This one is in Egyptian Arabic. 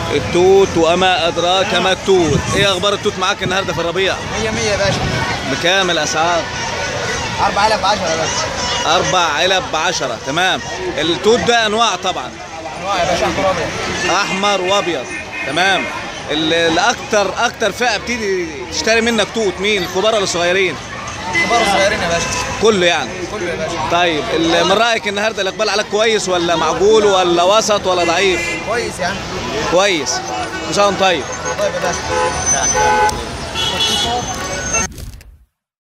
التوت وما ادراك ما التوت ايه اخبار التوت معاك النهارده في الربيع 100 100 يا باشا بكام الاسعار 4000 ب 10 يا باشا اربع علب بعشرة تمام التوت ده انواع طبعا انواع يا باشا احمر ابيض احمر وابيض تمام ال- الاكتر اكتر فئه بتيجي تشتري منك توت مين الكبار ولا الصغيرين كبار وصغيرين يا باشا كله يعني كله يا باشا طيب ال- من رايك النهارده الاقبال عليك كويس ولا معقول ولا وسط ولا ضعيف كويس يعني كويس ان شاء الله طيب طيب يا باشا